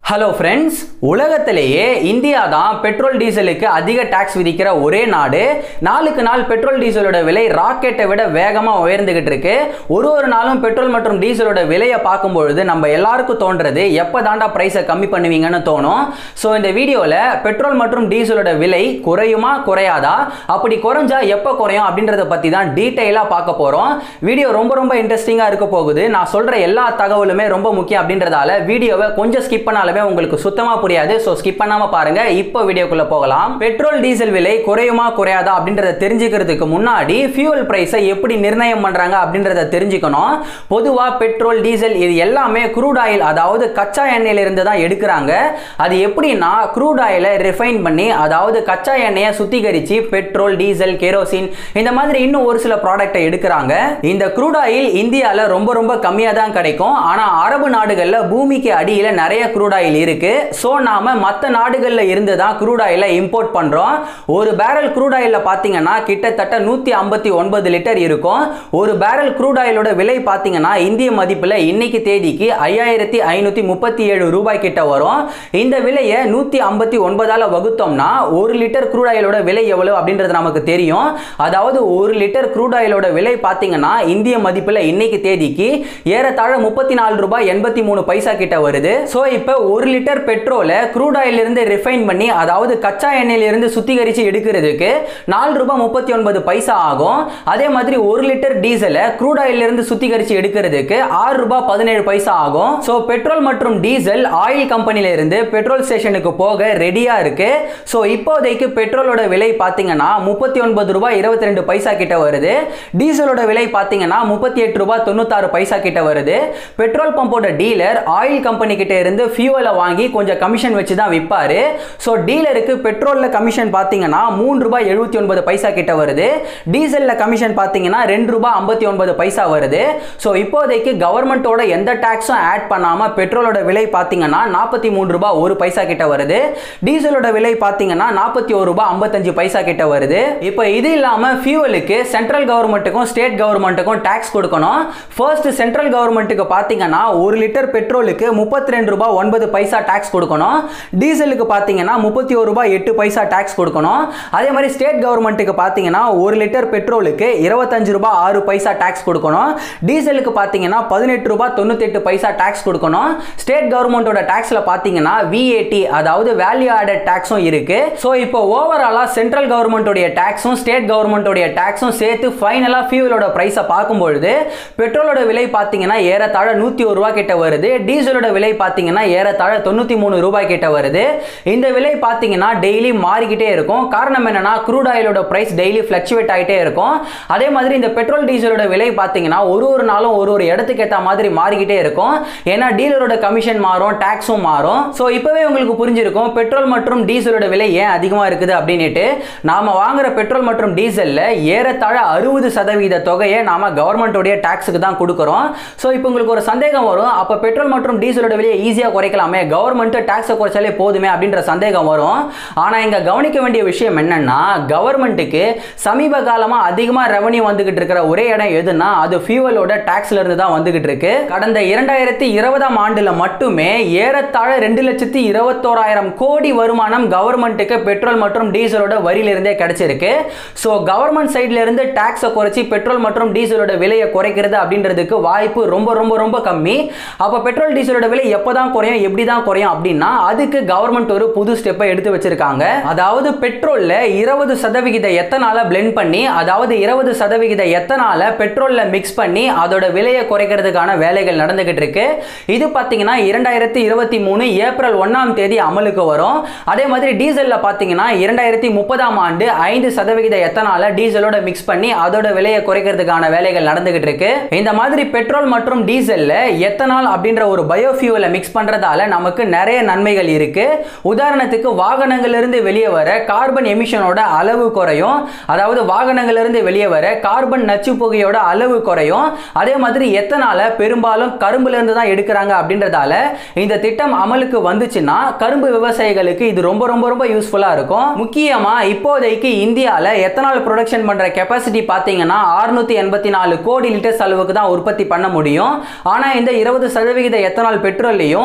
hello friends உலகத்திலேயே India தான் petrol டீசலுக்கு அதிக டாக்ஸ் விதிக்கிற ஒரே நாடு நாளுக்கு நாள் பெட்ரோல் டீசலோட விலை ராக்கெட்டை விட வேகமாக உயர்ந்துகிட்டு இருக்கு ஒரு ஒரு நாளும் பெட்ரோல் மற்றும் டீசலோட விலையை பார்க்கும்பொழுது நம்ம எல்லாருக்கும் தோன்றது எப்போ தாண்டா ப்ரைஸை கம்மி பண்ணுவீங்கன்னு தோணும் ஸோ இந்த வீடியோவில் பெட்ரோல் மற்றும் டீசலோட விலை குறையுமா குறையாதா அப்படி குறைஞ்சா எப்போ குறையும் அப்படின்றத பற்றி தான் டீட்டெயிலாக பார்க்க போகிறோம் வீடியோ ரொம்ப ரொம்ப இன்ட்ரெஸ்டிங்காக இருக்க போகுது நான் சொல்கிற எல்லா தகவலுமே ரொம்ப முக்கியம் அப்படின்றதால வீடியோவை கொஞ்சம் ஸ்கிப் பண்ணாலுமே உங்களுக்கு சுத்தமாக புரியாது ஸோ ஸ்கிப் பண்ணாமல் பாருங்க இப்போ வீடியோக்குள்ள போகலாம் பெட்ரோல் டீசல் விலை குறையுமா குறையாதா அப்படின்றத தெரிஞ்சுக்கிறதுக்கு முன்னாடி ஃபியூவல் ப்ரைஸை எப்படி நிர்ணயம் பண்ணுறாங்க அப்படின்றத தெரிஞ்சுக்கணும் பொதுவாக பெட்ரோல் டீசல் இது எல்லாமே க்ரூட் ஆயில் அதாவது கச்சா எண்ணெயிலிருந்து தான் எடுக்கிறாங்க அது எப்படின்னா க்ரூட் ஆயிலை ரிஃபைன் பண்ணி அதாவது கச்சா எண்ணெயை சுத்திகரித்து பெட்ரோல் டீசல் கெரோசின் இந்த மாதிரி இன்னும் ஒரு சில ப்ராடக்ட்டை எடுக்கிறாங்க இந்த க்ரூட் ஆயில் இந்தியாவில் ரொம்ப ரொம்ப கம்மியாக தான் கிடைக்கும் ஆனால் அரபு நாடுகளில் பூமிக்கு அடியில் நிறைய க்ரூட் ஆயில் இருக்கு ஸோ நாம மற்ற நாடுகளில் இருந்து தான் க்ரூட் ஆயிலை இம்போர்ட் பண்ணுறோம் ஒரு பேரல் க்ரூட் ஆயிலில் பார்த்தீங்கன்னா கிட்டத்தட்ட நூற்றி ஐம்பத்தி ஒன்பது லிட்டர் இருக்கும் ஒரு பேரல் க்ரூட் ஆயிலோட விலை பார்த்தீங்கன்னா இந்திய மதிப்பில் இன்னைக்கு தேதிக்கு ஐயாயிரத்தி ஐநூற்றி முப்பத்தி ஏழு ரூபாய் கிட்ட வரும் இந்த விலையை நூற்றி ஐம்பத்தி ஒன்பதால் வகுத்தோம்னா ஒரு லிட்டர் க்ரூட் ஆயிலோட விலை எவ்வளவு அப்படின்றது நமக்கு தெரியும் அதாவது ஒரு லிட்டர் க்ரூட் ஆயிலோட விலை பார்த்தீங்கன்னா இந்திய மதிப்பில் இன்னைக்கு தேதிக்கு ஏறத்தாழ முப்பத்தி நாலு ரூபாய் எண்பத்தி மூணு பைசா கிட்ட வருது ஸோ இப்போ ஒரு லிட்டர் பெட்ரோலை க்ரூட் ஆயிலிருந்து ரிஃபைன் பண்ணி அதாவது கச்சா எண்ணெயிலிருந்து சுத்திகரித்து எடுக்கிறதுக்கு நாலு ரூபாய் முப்பத்தி ஒன்பது பைசா ஆகும் அதே மாதிரி ஒரு லிட்டர் டீசலை க்ரூட் ஆயிலிருந்து சுத்திகரித்து எடுக்கிறதுக்கு ஆறு ரூபாய் பதினேழு பைசா ஆகும் ஸோ பெட்ரோல் மற்றும் டீசல் ஆயில் கம்பெனில இருந்து பெட்ரோல் ஸ்டேஷனுக்கு போக ரெடியா இருக்கு ஸோ இப்போதைக்கு பெட்ரோலோட விலை பார்த்தீங்கன்னா முப்பத்தி ஒன்பது ரூபாய் இருபத்தி ரெண்டு பைசா கிட்ட வருது டீசலோட விலை பார்த்தீங்கன்னா முப்பத்தி எட்டு ரூபாய் தொண்ணூத்தாறு பைசா கிட்ட வருது பெட்ரோல் பம்போட டீலர் ஆயில் கம்பெனி கிட்ட இருந்து ஃபியூவலை வாங்கி கொஞ்சம் கமிஷன் வச்சு தான் விற்பாரு ஸோ டீலருக்கு பெட்ரோலில் கமிஷன் பார்த்தீங்கன்னா மூணு ரூபாய் எழுபத்தி ஒன்பது பைசா கிட்ட வருது டீசலில் கமிஷன் பார்த்தீங்கன்னா ரெண்டு ரூபாய் ஐம்பத்தி ஒன்பது பைசா வருது ஸோ இப்போதைக்கு கவர்மெண்ட்டோட எந்த டேக்ஸும் ஆட் பண்ணாமல் பெட்ரோலோட விலை பார்த்தீங்கன்னா நாற்பத்தி மூணு ரூபாய் ஒரு பைசா கிட்ட வருது டீசலோட விலை பார்த்தீங்கன்னா நாற்பத்தி ஒரு ரூபாய் ஐம்பத்தஞ்சு பைசா கிட்ட வருது இப்போ இது இல்லாமல் ஃபியூவலுக்கு சென்ட்ரல் கவர்மெண்ட்டுக்கும் ஸ்டேட் கவர்மெண்ட்டுக்கும் டேக்ஸ் கொடுக்கணும் ஃபர்ஸ்ட் சென்ட்ரல் கவர்மெண்ட்டுக்கு பார்த்தீங்கன்னா ஒரு லிட்டர் பெட்ரோலுக்கு முப்பத்தி ரெண்டு ரூபாய் ஒன்பது பைசா டேக்ஸ் கொடுக்கணும் டீசலுக்கு பார்த்தீங்கன்னா முப்பத்தி ஒரு ரூபாய் எட்டு பைசா டேக்ஸ் கொடுக்கணும் அதே மாதிரி ஸ்டேட் கவர்மெண்ட்டுக்கு பார்த்தீங்கன்னா ஒரு லிட்டர் பெட்ரோலுக்கு இருபத்தஞ்சு ரூபாய் ஆறு பைசா டேக்ஸ் கொடுக்கணும் டீசலுக்கு பார்த்தீங்கன்னா பதினெட்டு ரூபாய் தொண்ணூத்தெட்டு பைசா டேக்ஸ் கொடுக்கணும் ஸ்டேட் கவர்மெண்ட்டோட டேக்ஸில் பார்த்தீங்கன்னா விஏடி அதாவது வேல்யூ ஆடட் டேக்ஸும் இருக்கு ஸோ இப்போ ஓவராலாக சென்ட்ரல் கவர்மெண்ட்டோடைய டேக்ஸும் ஸ்டேட் கவர்மெண்ட்டோடைய டேக்ஸும் சேர்த்து ஃபைனலாக ஃபியூவலோட ப்ரைஸை பார்க்கும்பொழுது பெட்ரோலோட விலை பார்த்தீங்கன்னா ஏறத்தாழ நூற்றி ஒரு ரூபா கிட்ட வருது டீசலோட விலை பார்த்தீங்கன்னா ஏறத்தாழ தொண்ணூற்றி மூணு ரூபாய் கிட்ட வருது இந்த விலை பார்த்தீங்கன்னா டெய்லி மாறிக்கிட்டே இருக்கும் காரணம் என்னன்னா க்ரூட் ஆயிலோட ப்ரைஸ் டெய்லி ஃப்ளக்சுவேட் ஆகிட்டே இருக்கும் அதே மாதிரி இந்த பெட்ரோல் டீசலோட விலை பார்த்தீங்கன்னா ஒரு ஒரு நாளும் ஒரு ஒரு இடத்துக்கு ஏற்ற மாதிரி மாறிக்கிட்டே இருக்கும் ஏன்னா டீலரோட கமிஷன் மாறும் டேக்ஸும் மாறும் ஸோ இப்போவே உங்களுக்கு புரிஞ்சிருக்கும் பெட்ரோல் மற்றும் டீசலோட விலை ஏன் அதிகமாக இருக்குது அப்படின்ட்டு நாம வாங்குற பெட்ரோல் மற்றும் டீசலில் ஏறத்தாழ அறுபது சதவீத தொகையை நாம கவர்மெண்ட்டோடைய டேக்ஸுக்கு தான் கொடுக்குறோம் ஸோ இப்போ உங்களுக்கு ஒரு சந்தேகம் வரும் அப்போ பெட்ரோல் மற்றும் டீசலோட விலையை ஈஸியாக குறைக்கலாமே கவர்மெண்ட் டேக்ஸை குறைச்சாலே போதுமே அப்படின்ற சந்தேகம் வரும் ஆனால் இங்கே கவனிக்க வேண்டிய விஷயம் என்னன்னா கவர்மெண்ட்டுக்கு சமீப காலமாக அதிகமாக ரெவன்யூ வந்துகிட்டு இருக்கிற ஒரே இடம் எதுனா அது ஃபியூவலோட டேக்ஸ்ல இருந்து தான் வந்துகிட்டு இருக்கு கடந்த இரண்டாயிரத்தி இருபதாம் ஆண்டுல மட்டுமே ஏறத்தாழ ரெண்டு லட்சத்தி இருபத்தோராயிரம் கோடி வருமானம் கவர்மெண்ட்டுக்கு பெட்ரோல் மற்றும் டீசலோட வரியிலிருந்தே கிடைச்சிருக்கு ஸோ கவர்மெண்ட் சைட்ல இருந்து டேக்ஸை குறைச்சி பெட்ரோல் மற்றும் டீசலோட விலையை குறைக்கிறது அப்படின்றதுக்கு வாய்ப்பு ரொம்ப ரொம்ப ரொம்ப கம்மி அப்போ பெட்ரோல் டீசலோட விலை எப்போ தான் குறையும் எப்படி தான் குறையும் அப்படின்னா அதுக்கு கவர்மெண்ட் ஒரு புது ஸ்டெப்பை எடுத்து வச்சிருக்காங்க அதாவது பெட்ரோல்ல இருபது சதவிகித எத்தனால பிளெண்ட் பண்ணி அதாவது இருபது சதவிகித எத்தனால பெட்ரோல்ல மிக்ஸ் பண்ணி அதோட விலையை குறைக்கிறதுக்கான வேலைகள் நடந்துகிட்டு இருக்கு இது பார்த்தீங்கன்னா இரண்டாயிரத்தி இருபத்தி மூணு ஏப்ரல் ஒன்னாம் தேதி அமலுக்கு வரும் அதே மாதிரி டீசல்ல பார்த்தீங்கன்னா இரண்டாயிரத்தி முப்பதாம் ஆண்டு ஐந்து சதவிகித எத்தனால டீசலோட மிக்ஸ் பண்ணி அதோட விலையை குறைக்கிறதுக்கான வேலைகள் நடந்துகிட்டு இருக்கு இந்த மாதிரி பெட்ரோல் மற்றும் டீசல்ல எத்தனால் அப்படின்ற ஒரு பயோஃபியூவலை மிக்ஸ் பண்றதால நமக்கு நிறைய நன்மைகள் இருக்கு உதாரணத்துக்கு வாகனங்கள்ல இருந்து வெளியே வர கார்பன் எமிஷனோட அளவு குறையும் அதாவது வாகனங்கள்ல இருந்து வெளியே வர கார்பன் நச்சு புகையோட அளவு குறையும் அதே மாதிரி எத்தனால பெரும்பாலும் கரும்புல இருந்து தான் எடுக்கிறாங்க அப்படின்றதால இந்த திட்டம் அமலுக்கு வந்துச்சுன்னா கரும்பு விவசாயிகளுக்கு இது ரொம்ப ரொம்ப ரொம்ப யூஸ்ஃபுல்லா இருக்கும் முக்கியமா இப்போதைக்கு இந்தியாவில் எத்தனால் ப்ரொடக்ஷன் பண்ற கெப்பாசிட்டி பார்த்தீங்கன்னா அறுநூத்தி எண்பத்தி நாலு கோடி லிட்டர்ஸ் அளவுக்கு தான் உற்பத்தி பண்ண முடியும் ஆனா இந்த இருபது சதவிகித எத்தனால் பெட்ரோல்லையும் ஐந்து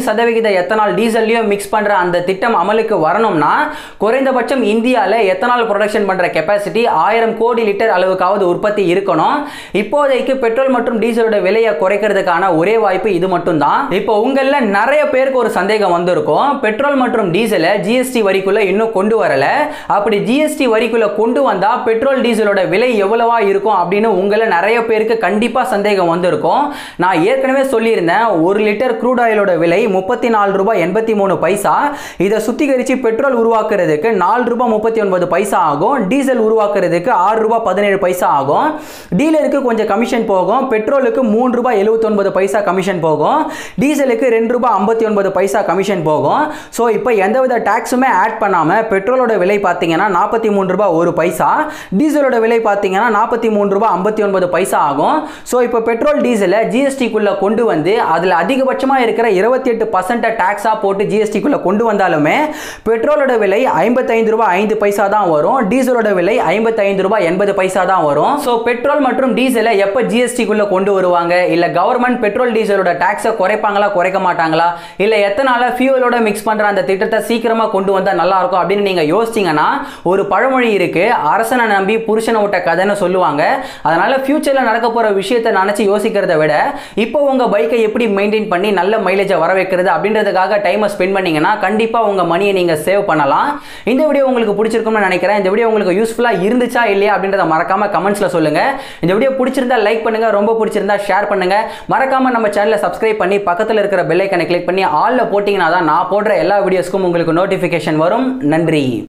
சதவிகித எத்தனால் டீசல்லையும் மிக்ஸ் பண்ற அந்த திட்டம் அமலுக்கு வரணும்னா குறைந்தபட்சம் இந்தியாவில் எத்தனால் ப்ரொடக்ஷன் பண்ற கெப்பாசிட்டி ஆயிரம் கோடி லிட்டர் அளவுக்காவது உற்பத்தி இருக்கணும் இப்போதைக்கு பெட்ரோல் மற்றும் டீசலோட விலையை குறைக்கிறதுக்கான ஒரே வாய்ப்பு இது மட்டும் தான் இப்போ உங்கள நிறைய பேருக்கு ஒரு சந்தேகம் வந்திருக்கும் பெட்ரோல் மற்றும் டீசலை ஜிஎஸ்டி வரிக்குள்ள இன்னும் கொண்டு வரல அப்படி ஜிஎஸ்டி வரிக்குள்ள கொண்டு வந்தா பெட்ரோல் டீசலோட விலை எவ்வளவா இருக்கும் அப்படின்னு உங்கள நிறைய பேருக்கு கண்டிப்பா சந்தேகம் வந்திருக்கும் நான் ஏற்கனவே சொல்லியிருந்தேன் ஒரு லிட்டர் க்ரூட் ஆயிலோட விலை முப்பத்தி நாலு ரூபாய் எண்பத்தி மூணு பைசா இதை சுத்திகரிச்சு பெட்ரோல் உருவாக்குறதுக்கு நாலு ரூபாய் முப்பத்தி ஒன்பது பைசா ஆகும் டீசல் உருவாக்குறதுக்கு ஆறு ரூபாய் பதினேழு பைசா ஆகும் டீலருக்கு கொஞ்சம் கமிஷன் போகும் பெட்ரோலுக்கு மூணு ரூபாய் எழுபத்தி ஒன்பது பைசா கமிஷன் போகும் டீசலுக்கு ரெண்டு ரூபாய் ஐம்பத்தி ஒன்பது பைசா கமிஷன் போகும் ஸோ இப்போ எந்தவித டேக்ஸுமே ஆட் பண்ணாமல் பெட்ரோலோட விலை பார்த்தீங்கன்னா நாற்பத்தி மூணு ரூபாய் ஒரு பைசா டீசலோட விலை பார்த்தீங்கன்னா நாற்பத்தி மூணு ரூபாய் ஐம்பத்தி ஒன்பது பைசா ஆகும் ஸோ இப்போ பெட்ரோல் டீசலை ஜிஎஸ்டிக்குள்ளே கொண்டு வந்து அதில் அதிகபட்சமாக இருக்கிற இருபத்தி எட்டு பர்சன்ட்டை டேக்ஸாக போட்டு ஜிஎஸ்டிக்குள்ளே கொண்டு வந்தாலுமே பெட்ரோலோட விலை ஐம்பத்தைந்து ரூபாய் ஐந்து பைசா தான் வரும் டீசலோட விலை ஐம்பத்தைந்து ரூபாய் எண்பது பைசா தான் வரும் ஸோ பெட்ரோல் மற்றும் டீசலை எப்போ ஜிஎஸ்டிக்குள்ளே கொண்டு வருவாங்க இல்லை கவர்மெண்ட் பெட்ரோல் டீசலோட டேக்ஸை குறைப்பாங்களா குறைக்க மாட்டாங்களா இல்லை எத்தனால ஃபியூவலோட மிக்ஸ் பண்ணுற அந்த திட்டத்தை சீக்கிரமாக கொண்டு வந்தால் நல்லா இருக்கும் அப்படின்னு நீங்கள் யோசிச்சிங்கன்னா ஒரு பழமொழி இருக்கு அரசனை நம்பி புருஷனை விட்ட கதைன்னு சொல்லுவாங்க அதனால ஃபியூச்சரில் நடக்க போகிற விஷயத்தை நினச்சி யோசிக்கிறத விட இப்போ உங்கள் பைக்கை எப்படி மெயின்டைன் பண்ணி நல்ல மைலேஜை வர வைக்கிறது அப்படின்றதுக்காக டைமை ஸ்பெண்ட் பண்ணீங்கன்னா கண்டிப்பாக உங்கள் மணியை நீங்கள் சேவ் பண்ணலாம் இந்த வீடியோ உங்களுக்கு பிடிச்சிருக்கும்னு நினைக்கிறேன் இந்த வீடியோ உங்களுக்கு யூஸ்ஃபுல்லாக இருந்துச்சா இல்லையா அப்படின்றத மறக்காம கமெண்ட்ஸில் சொல்லுங்க இந்த வீடியோ பிடிச்சிருந்தா லைக் பண்ணுங்க ரொம்ப பிடிச்சிருந்தா ஷேர் பண்ணுங்க மறக்காம நம்ம சேனலை சப்ஸ்கிரைப் பண்ணி பக்கத்தில் இருக்கிற பெல் ஐக்கனை கிளிக் பண்ணி ஆல்ல போட்டிங்கன்னா தான் நான் போடுற எல்லா வீடியோஸ்க்கும் உங்களுக்கு நோட்டிஃபிகேஷன் வரும் நன்றி